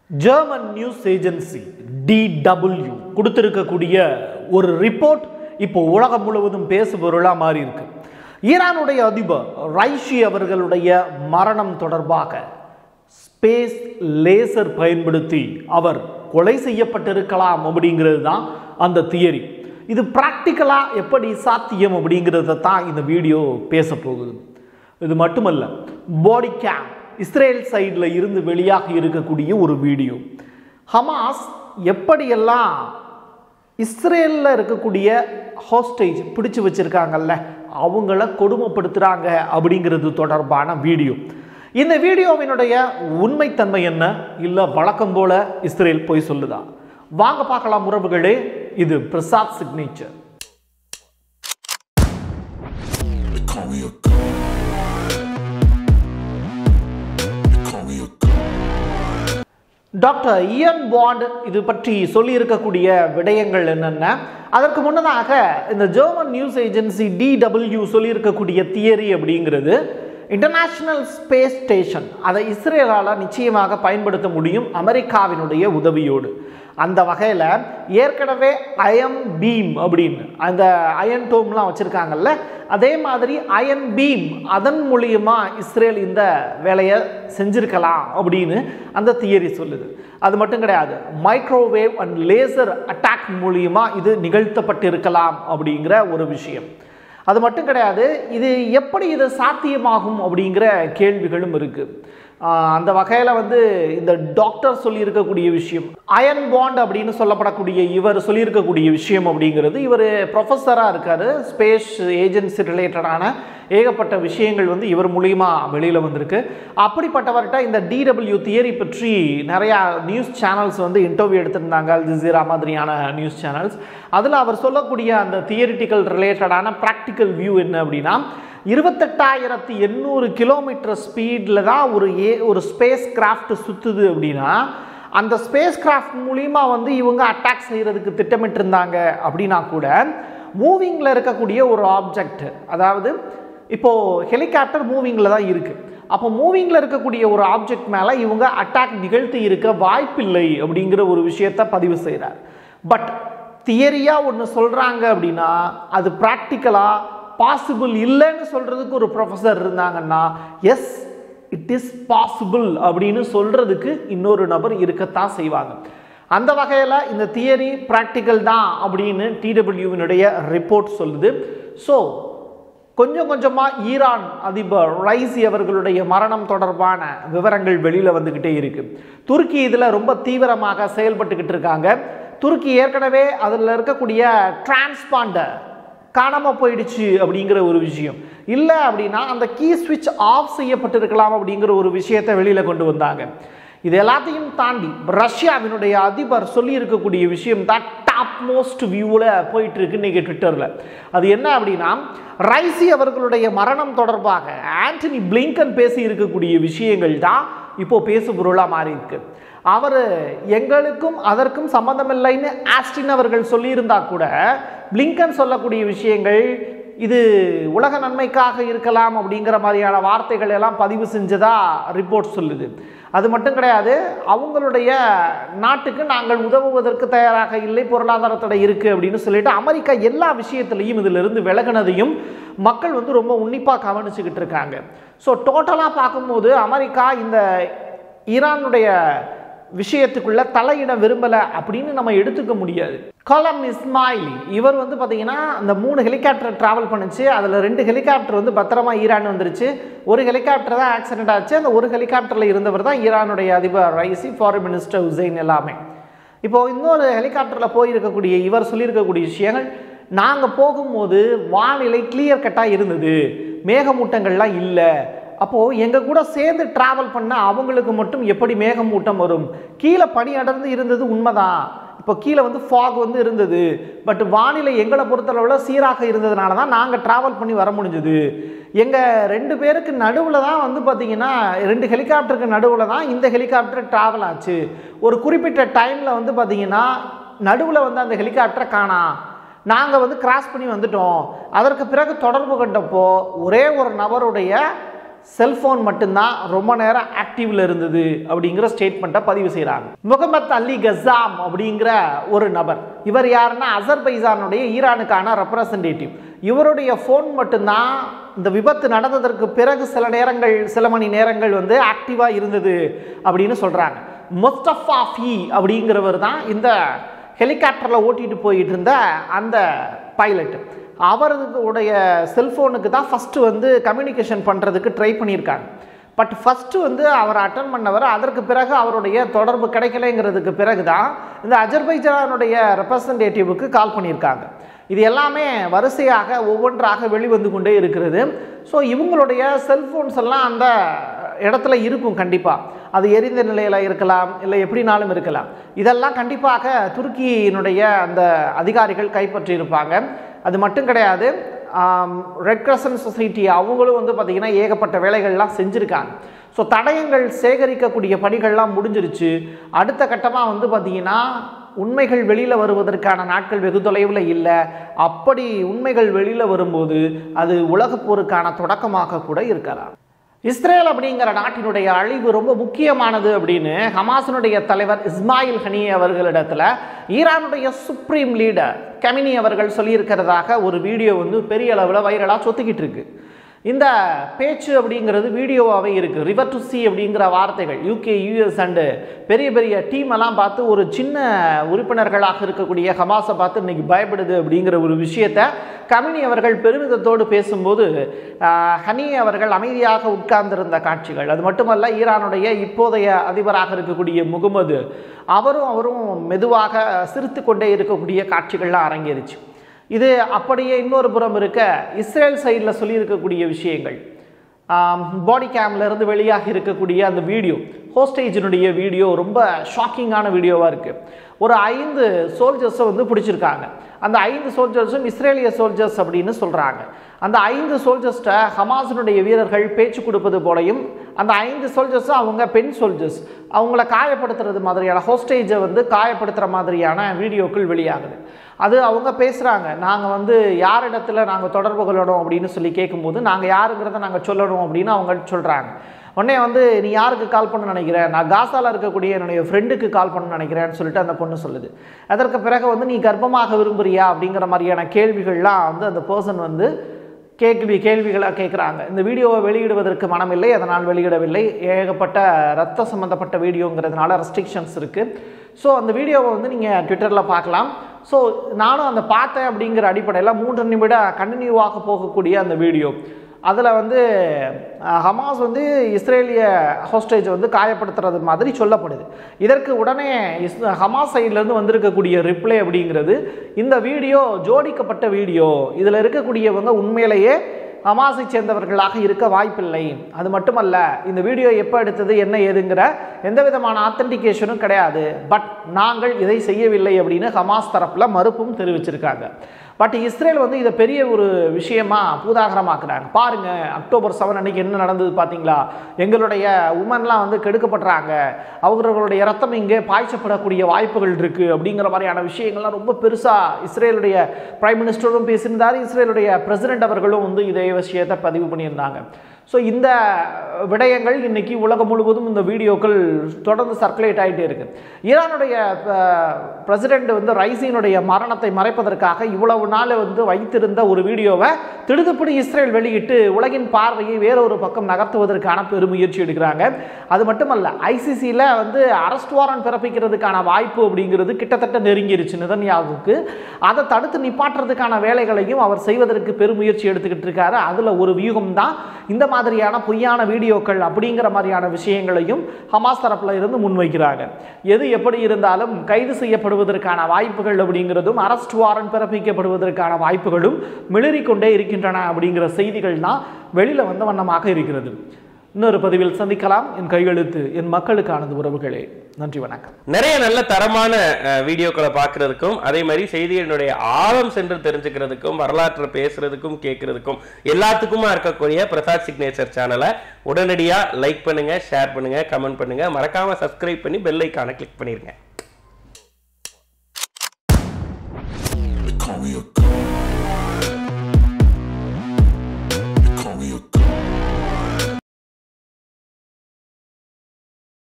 German news agency DW கொடுத்திருக்கக்கூடிய ஒரு report இப்போ உலகம் முழுவதும் பேசுபொருளாக மாறி இருக்கு ஈரானுடைய அதிபர் ரைஷி அவர்களுடைய மரணம் தொடர்பாக ஸ்பேஸ் லேசர் பயன்படுத்தி அவர் கொலை செய்யப்பட்டிருக்கலாம் அப்படிங்கிறது தான் அந்த தியரி இது ப்ராக்டிக்கலாக எப்படி சாத்தியம் அப்படிங்கிறத தான் இந்த வீடியோ பேச போகுது இது மட்டுமல்ல பாடி கேம் இஸ்ரேல் சைடில் இருந்து வெளியாக இருக்கக்கூடிய ஒரு வீடியோ ஹமாஸ் எப்படியெல்லாம் இஸ்ரேலில் இருக்கக்கூடிய ஹோஸ்டேஜ் பிடிச்சு வச்சிருக்காங்கல்ல அவங்கள கொடுமைப்படுத்துகிறாங்க அப்படிங்கிறது தொடர்பான வீடியோ இந்த வீடியோவினுடைய உண்மைத்தன்மை என்ன இல்லை வழக்கம் போல இஸ்ரேல் போய் சொல்லுதா வாங்க பார்க்கலாம் உறவுகளே இது Prasad signature They call me a god. They call me a god. Doctor Ian Bond இது பற்றி சொல்லியிருக்கக்கூடிய விடயங்கள் என்னென்ன அதற்கு முன்னதாக இந்த ஜெர்மன் நியூஸ் ஏஜென்சி டிடபிள்யூ சொல்லியிருக்கக்கூடிய தியரி அப்படிங்கிறது இன்டர்நேஷ்னல் ஸ்பேஸ் ஸ்டேஷன் அதை இஸ்ரேலால் நிச்சயமாக பயன்படுத்த முடியும் அமெரிக்காவினுடைய உதவியோடு அந்த வகையில் ஏற்கனவே அயன் பீம் அப்படின்னு அந்த அயன் டோம்லாம் வச்சுருக்காங்கல்ல அதே மாதிரி அயன் பீம் அதன் மூலியமா இஸ்ரேல் இந்த வேலையை செஞ்சிருக்கலாம் அப்படின்னு அந்த தியரி சொல்லுது அது மட்டும் கிடையாது மைக்ரோவேவ் அண்ட் லேசர் அட்டாக் மூலியமா இது நிகழ்த்தப்பட்டிருக்கலாம் அப்படிங்கிற ஒரு விஷயம் அது மட்டும் கிடையாது இது எப்படி இது சாத்தியமாகும் அப்படிங்கிற கேள்விகளும் இருக்குது அந்த வகையில் வந்து இந்த டாக்டர் சொல்லியிருக்கக்கூடிய விஷயம் அயன் பாண்ட் அப்படின்னு சொல்லப்படக்கூடிய இவர் சொல்லியிருக்கக்கூடிய விஷயம் அப்படிங்கிறது இவர் ப்ரொஃபஸராக இருக்கார் ஸ்பேஸ் ஏஜென்சி ரிலேட்டடான ஏகப்பட்ட விஷயங்கள் வந்து இவர் மூலியமா வெளியில் வந்திருக்கு அப்படிப்பட்டவர்கிட்ட இந்த டிடபிள்யூ தியரி பற்றி நிறையா நியூஸ் சேனல்ஸ் வந்து இன்டர்வியூ எடுத்திருந்தாங்க அல் ஜிசீரா மாதிரியான நியூஸ் சேனல்ஸ் அதில் அவர் சொல்லக்கூடிய அந்த தியரிட்டிக்கல் ரிலேட்டடான ப்ராக்டிக்கல் வியூ என்ன அப்படின்னா இருபத்தெட்டாயிரத்தி எண்ணூறு கிலோமீட்டர் ஸ்பீடில் தான் ஒரு ஏ ஒரு ஸ்பேஸ் கிராஃப்ட் சுற்றுது அப்படின்னா அந்த ஸ்பேஸ் கிராஃப்ட் மூலிமா வந்து இவங்க அட்டாக் செய்கிறதுக்கு திட்டமிட்டிருந்தாங்க அப்படின்னா கூட மூவிங்கில் இருக்கக்கூடிய ஒரு ஆப்ஜெக்ட் அதாவது இப்போது ஹெலிகாப்டர் மூவிங்கில் தான் இருக்குது அப்போ மூவிங்கில் இருக்கக்கூடிய ஒரு ஆப்ஜெக்ட் மேலே இவங்க அட்டாக் நிகழ்த்தி இருக்க வாய்ப்பில்லை அப்படிங்கிற ஒரு விஷயத்தை பதிவு செய்கிறார் பட் தியரியாக ஒன்று சொல்கிறாங்க அப்படின்னா அது ப்ராக்டிக்கலாக பாசிபிள் இல்லைன்னு சொல்கிறதுக்கு ஒரு ப்ரொஃபஸர் இருந்தாங்கன்னா எஸ் இட் இஸ் பாசிபிள் அப்படின்னு சொல்கிறதுக்கு இன்னொரு நபர் இருக்கத்தான் செய்வாங்க அந்த வகையில் இந்த தியரி ப்ராக்டிக்கல் தான் அப்படின்னு டிடபிள்யூவினுடைய ரிப்போர்ட் சொல்லுது ஸோ கொஞ்சம் கொஞ்சமாக ஈரான் அதிபர் ரைசி அவர்களுடைய மரணம் தொடர்பான விவரங்கள் வெளியில் வந்துக்கிட்டே இருக்கு துருக்கி இதில் ரொம்ப தீவிரமாக செயல்பட்டுக்கிட்டு இருக்காங்க துருக்கி ஏற்கனவே அதில் இருக்கக்கூடிய டிரான்ஸ்பாண்டர் காணாமல் போயிடுச்சு அப்படிங்கிற ஒரு விஷயம் இல்லை அப்படின்னா அந்த கீ ஸ்விட்ச் ஆஃப் செய்யப்பட்டிருக்கலாம் அப்படிங்கிற ஒரு விஷயத்தை வெளியில் கொண்டு வந்தாங்க இது எல்லாத்தையும் தாண்டி ரஷ்யாவினுடைய அதிபர் சொல்லி இருக்கக்கூடிய விஷயம் தான் டாப் மோஸ்ட் வியூவில் போயிட்டு இருக்கு இன்னைக்கு ட்விட்டரில் அது என்ன அப்படின்னா ரைசி அவர்களுடைய மரணம் தொடர்பாக ஆண்டனி பிளிங்கன் பேசி இருக்கக்கூடிய விஷயங்கள் தான் இப்போ பேசு பொருளாக மாறி இருக்கு அவர் எங்களுக்கும் அதற்கும் சம்மந்தமில்லைன்னு ஆஸ்டின் அவர்கள் சொல்லியிருந்தா கூட பிளிங்கன் சொல்லக்கூடிய விஷயங்கள் இது உலக நன்மைக்காக இருக்கலாம் அப்படிங்கிற மாதிரியான வார்த்தைகள் எல்லாம் பதிவு செஞ்சதா ரிப்போர்ட் சொல்லுது அது மட்டும் கிடையாது அவங்களுடைய நாட்டுக்கு நாங்கள் உதவுவதற்கு தயாராக இல்லை பொருளாதார தடை இருக்குது அப்படின்னு சொல்லிட்டு அமெரிக்கா எல்லா விஷயத்துலையும் இதிலிருந்து விலகினதையும் மக்கள் வந்து ரொம்ப உன்னிப்பாக கவனிச்சுக்கிட்டு இருக்காங்க ஸோ டோட்டலாக பார்க்கும்போது அமெரிக்கா இந்த ஈரானுடைய விஷயத்துக்குள்ள தலையிட விரும்பலை அப்படின்னு நம்ம எடுத்துக்க முடியாது கலம் இஸ்மாயிலி இவர் வந்து பார்த்தீங்கன்னா அந்த மூணு ஹெலிகாப்டர் ட்ராவல் பண்ணுச்சு அதில் ரெண்டு ஹெலிகாப்டர் வந்து பத்திரமா ஈரான் வந்துருச்சு ஒரு ஹெலிகாப்டர் தான் ஆக்சிடென்ட் ஆச்சு அந்த ஒரு ஹெலிகாப்டரில் இருந்தவர் தான் ஈரானுடைய அதிபர் ரைசி ஃபாரின் மினிஸ்டர் ஹுசைன் எல்லாமே இப்போ இன்னொரு ஹெலிகாப்டரில் போயிருக்கக்கூடிய இவர் சொல்லியிருக்கக்கூடிய விஷயங்கள் நாங்கள் போகும்போது வானிலை கிளியர் கட்டாக இருந்தது மேகமூட்டங்கள்லாம் இல்லை அப்போது எங்கள் கூட சேர்ந்து ட்ராவல் பண்ண அவங்களுக்கு மட்டும் எப்படி மேகமூட்டம் வரும் கீழே பனி அடர்ந்து இருந்தது உண்மைதான் இப்போ கீழே வந்து ஃபாக் வந்து இருந்தது பட் வானிலை எங்களை பொறுத்தளவில் சீராக இருந்ததுனால தான் நாங்கள் ட்ராவல் பண்ணி வர முடிஞ்சது எங்கள் ரெண்டு பேருக்கு நடுவில் தான் வந்து பார்த்திங்கன்னா ரெண்டு ஹெலிகாப்டருக்கு நடுவில் தான் இந்த ஹெலிகாப்டர் ட்ராவல் ஆச்சு ஒரு குறிப்பிட்ட டைமில் வந்து பார்த்திங்கன்னா நடுவில் வந்து அந்த ஹெலிகாப்டரை காணா நாங்கள் வந்து கிராஸ் பண்ணி வந்துட்டோம் அதற்கு பிறகு தொடர்பு கொண்டப்போ ஒரே ஒரு நபருடைய செல்போன் மட்டும்தான் ரொம்ப நேரம் ஆக்டிவ்ல இருந்தது அப்படிங்கிற ஸ்டேட்மெண்ட்டை பதிவு செய்கிறாங்க முகமத் அலி கசாம் அப்படிங்கிற ஒரு நபர் இவர் யாருன்னா அசர்பைசானுடைய ஈரானுக்கான ரெப்ரசன்டேட்டிவ் இவருடைய ஃபோன் மட்டும்தான் இந்த விபத்து நடந்ததற்கு பிறகு சில நேரங்கள் சில மணி நேரங்கள் வந்து ஆக்டிவாக இருந்தது அப்படின்னு சொல்கிறாங்க முஸ்தஃபா ஃபி அப்படிங்கிறவர் தான் இந்த ஹெலிகாப்டரில் ஓட்டிட்டு போயிட்டு இருந்த அந்த பைலட் அவருடைய செல்ஃபோனுக்கு தான் ஃபஸ்ட்டு வந்து கம்யூனிகேஷன் பண்ணுறதுக்கு ட்ரை பண்ணியிருக்காங்க பட் ஃபஸ்ட்டு வந்து அவர் அட்டன் பண்ணவர் அதற்கு பிறகு அவருடைய தொடர்பு கிடைக்கலைங்கிறதுக்கு பிறகு தான் இந்த அஜர்பைஜானுடைய ரெப்ரசன்டேட்டிவுக்கு கால் பண்ணியிருக்காங்க இது எல்லாமே வரிசையாக ஒவ்வொன்றாக வெளிவந்து கொண்டே இருக்கிறது ஸோ இவங்களுடைய செல்ஃபோன்ஸ் எல்லாம் அந்த இடத்துல இருக்கும் கண்டிப்பாக அது எரிந்த நிலையில் இருக்கலாம் இல்லை எப்படினாலும் இருக்கலாம் இதெல்லாம் கண்டிப்பாக துருக்கியினுடைய அந்த அதிகாரிகள் கைப்பற்றி இருப்பாங்க அது மட்டும் கிடையாது ரெட் கிரசன்ட் சொசைட்டி அவங்களும் வந்து பார்த்திங்கன்னா ஏகப்பட்ட வேலைகள்லாம் செஞ்சுருக்காங்க ஸோ தடயங்கள் சேகரிக்கக்கூடிய பணிகள்லாம் முடிஞ்சிருச்சு அடுத்த கட்டமாக வந்து பார்த்திங்கன்னா உண்மைகள் வெளியில் வருவதற்கான நாட்கள் வெகு தொலைவில் இல்லை அப்படி உண்மைகள் வெளியில் வரும்போது அது உலகப் போருக்கான தொடக்கமாக கூட இருக்கலாம் இஸ்ரேல் அப்படிங்கிற நாட்டினுடைய அழிவு ரொம்ப முக்கியமானது அப்படின்னு ஹமாஸினுடைய தலைவர் இஸ்மாயில் ஹனி அவர்களிடத்துல ஈரானுடைய சுப்ரீம் லீடர் கமினி அவர்கள் சொல்லியிருக்கிறதாக ஒரு வீடியோ வந்து பெரிய அளவில் வைரலாக சொத்துக்கிட்டு இருக்கு இந்த பேச்சு அப்படிங்கிறது வீடியோவாகவே இருக்குது ரிவர் டு சி அப்படிங்கிற வார்த்தைகள் யூகே யூஎஸ் அண்டு பெரிய பெரிய டீம் எல்லாம் பார்த்து ஒரு சின்ன உறுப்பினர்களாக இருக்கக்கூடிய ஹமாஸை பார்த்து இன்னைக்கு பயப்படுது அப்படிங்கிற ஒரு விஷயத்த கமினி அவர்கள் பெருமிதத்தோடு பேசும்போது ஆஹ், ஹனி அவர்கள் அமைதியாக உட்கார்ந்திருந்த காட்சிகள் அது மட்டுமல்ல ஈரானுடைய இப்போதைய அதிபராக இருக்கக்கூடிய முகமது அவரும் அவரும் மெதுவாக சிரித்து கொண்டே இருக்கக்கூடிய காட்சிகள்லாம் அரங்கேறிச்சு இது அப்படியே இன்னொரு புறம் இருக்க இஸ்ரேல் சைடில் சொல்லியிருக்கக்கூடிய விஷயங்கள் பாடி கேம்ல இருந்து வெளியாக இருக்கக்கூடிய அந்த வீடியோ ஹோஸ்டேஜினுடைய வீடியோ ரொம்ப ஷாக்கிங்கான வீடியோவாக இருக்குது ஒரு ஐந்து சோல்ஜர்ஸை வந்து பிடிச்சிருக்காங்க அந்த ஐந்து சோல்ஜர்ஸும் இஸ்ரேலிய சோல்ஜர்ஸ் அப்படின்னு சொல்கிறாங்க அந்த ஐந்து சோல்ஜர்ஸ்ட்ட ஹமாஸினுடைய வீரர்கள் பேச்சு கொடுப்பது போலையும் அந்த ஐந்து சோல்ஜர்ஸும் அவங்க பெண் சோல்ஜர்ஸ் அவங்கள காயப்படுத்துறது மாதிரியான ஹோஸ்டேஜை வந்து காயப்படுத்துகிற மாதிரியான வீடியோக்கள் வெளியாகுது அது அவங்க பேசுகிறாங்க நாங்கள் வந்து யாரிடத்துல நாங்கள் தொடர்பு கொள்ளணும் அப்படின்னு சொல்லி கேட்கும்போது நாங்கள் யாருங்கிறத நாங்கள் சொல்லணும் அப்படின்னு அவங்க சொல்கிறாங்க உடனே வந்து நீ யாருக்கு கால் பண்ண நினைக்கிற நான் காசால இருக்கக்கூடிய என்னுடைய ஃப்ரெண்டுக்கு கால் பண்ண நினைக்கிறேன்னு சொல்லிட்டு அந்த பொண்ணு சொல்லுது அதற்கு பிறகு வந்து நீ கர்ப்பமாக விரும்புறியா அப்படிங்கிற மாதிரியான கேள்விகள்லாம் வந்து அந்த பர்சன் வந்து கேள்வி கேள்விகளாக கேட்குறாங்க இந்த வீடியோவை வெளியிடுவதற்கு மனமில்லை அதனால் வெளியிடவில்லை ஏகப்பட்ட ரத்த சம்மந்தப்பட்ட வீடியோங்கிறதுனால ரெஸ்ட்ரிக்ஷன்ஸ் இருக்குது ஸோ அந்த வீடியோவை வந்து நீங்கள் ட்விட்டரில் பார்க்கலாம் ஸோ நானும் அந்த பார்த்தேன் அப்படிங்கிற அடிப்படையில் மூன்று நிமிட கண்டினியூவாக போகக்கூடிய அந்த வீடியோ அதில் வந்து அஹ், ஹமாஸ் வந்து இஸ்ரேலிய ஹோஸ்டேஜ் வந்து காயப்படுத்துறது மாதிரி சொல்லப்படுது இதற்கு உடனே இஸ் ஹமாஸ் சைட்லேருந்து வந்திருக்கக்கூடிய ரிப்ளை அப்படிங்கிறது இந்த வீடியோ ஜோடிக்கப்பட்ட வீடியோ இதில் இருக்கக்கூடியவங்க உண்மையிலேயே ஹமாஸை சேர்ந்தவர்களாக இருக்க வாய்ப்பில்லை அது மட்டுமல்ல இந்த வீடியோ எப்போ எடுத்தது என்ன ஏதுங்கிற எந்த விதமான ஆத்தென்டிகேஷனும் கிடையாது பட் நாங்கள் இதை செய்யவில்லை அப்படின்னு ஹமாஸ் தரப்பில் மறுப்பும் தெரிவிச்சிருக்காங்க பட் இஸ்ரேல் வந்து இதை பெரிய ஒரு விஷயமா பூதாகரமாக்குறாங்க பாருங்க அக்டோபர் செவன் அன்னைக்கு என்ன நடந்தது பார்த்தீங்களா எங்களுடைய உமன்லாம் வந்து கெடுக்கப்படுறாங்க அவர்களுடைய ரத்தம் இங்கே பாய்ச்சப்படக்கூடிய வாய்ப்புகள் இருக்கு அப்படிங்கிற மாதிரியான விஷயங்கள்லாம் ரொம்ப பெருசா இஸ்ரேலுடைய பிரைம் மினிஸ்டரும் பேசியிருந்தார் இஸ்ரேலுடைய பிரசிடென்ட் அவர்களும் வந்து இதே விஷயத்தை பதிவு பண்ணியிருந்தாங்க ஸோ இந்த விடயங்கள் இன்னைக்கு உலகம் முழுவதும் இந்த வீடியோக்கள் தொடர்ந்து சர்க்குலேட் ஆகிட்டே இருக்கு ஈரானுடைய பிரசிடென்ட் வந்து ரைசினுடைய மரணத்தை மறைப்பதற்காக இவ்வளவு நாள் வந்து வைத்திருந்த ஒரு வீடியோவை திடுதுப்படி இஸ்ரேல் வெளியிட்டு உலகின் பார்வையை வேறொரு பக்கம் நகர்த்துவதற்கான பெருமுயற்சி எடுக்கிறாங்க அது மட்டுமல்ல ஐசிசியில் வந்து அரெஸ்ட் வாரண்ட் பிறப்பிக்கிறதுக்கான வாய்ப்பு அப்படிங்கிறது கிட்டத்தட்ட நெருங்கிருச்சு நிதன்யாவுக்கு அதை தடுத்து நிப்பாட்டுறதுக்கான வேலைகளையும் அவர் செய்வதற்கு பெருமுயற்சி எடுத்துக்கிட்டு இருக்காரு அதில் ஒரு வியூகம் தான் இந்த மாதிரியான பொய்யான வீடியோக்கள் அப்படிங்கிற மாதிரியான விஷயங்களையும் ஹமாஸ் தரப்புல இருந்து முன்வைக்கிறாங்க எது எப்படி இருந்தாலும் கைது செய்யப்படுவதற்கான வாய்ப்புகள் அப்படிங்கிறதும் அரெஸ்ட் வாரண்ட் பிறப்பிக்கப்படுவதற்கான வாய்ப்புகளும் மிளறிக்கொண்டே இருக்கின்றன அப்படிங்கிற செய்திகள் தான் வெளியில வந்த வண்ணமாக இருக்கிறது இன்னொரு பதிவில் சந்திக்கலாம் என் கையெழுத்து என் மக்களுக்கானது உறவுகளே நன்றி வணக்கம் நிறைய நல்ல தரமான அஹ், வீடியோக்களை பார்க்கறதுக்கும் அதே மாதிரி செய்திகளினுடைய ஆழம் சென்று தெரிஞ்சுக்கிறதுக்கும் வரலாற்றை பேசுறதுக்கும் கேட்கறதுக்கும் எல்லாத்துக்குமா இருக்கக்கூடிய பிரசாத் சிக்னேச்சர் சேனலை உடனடியா லைக் பண்ணுங்க ஷேர் பண்ணுங்க கமெண்ட் பண்ணுங்க மறக்காம சப்ஸ்கிரைப் பண்ணி பெல் ஐக்கானை கிளிக் பண்ணிருங்க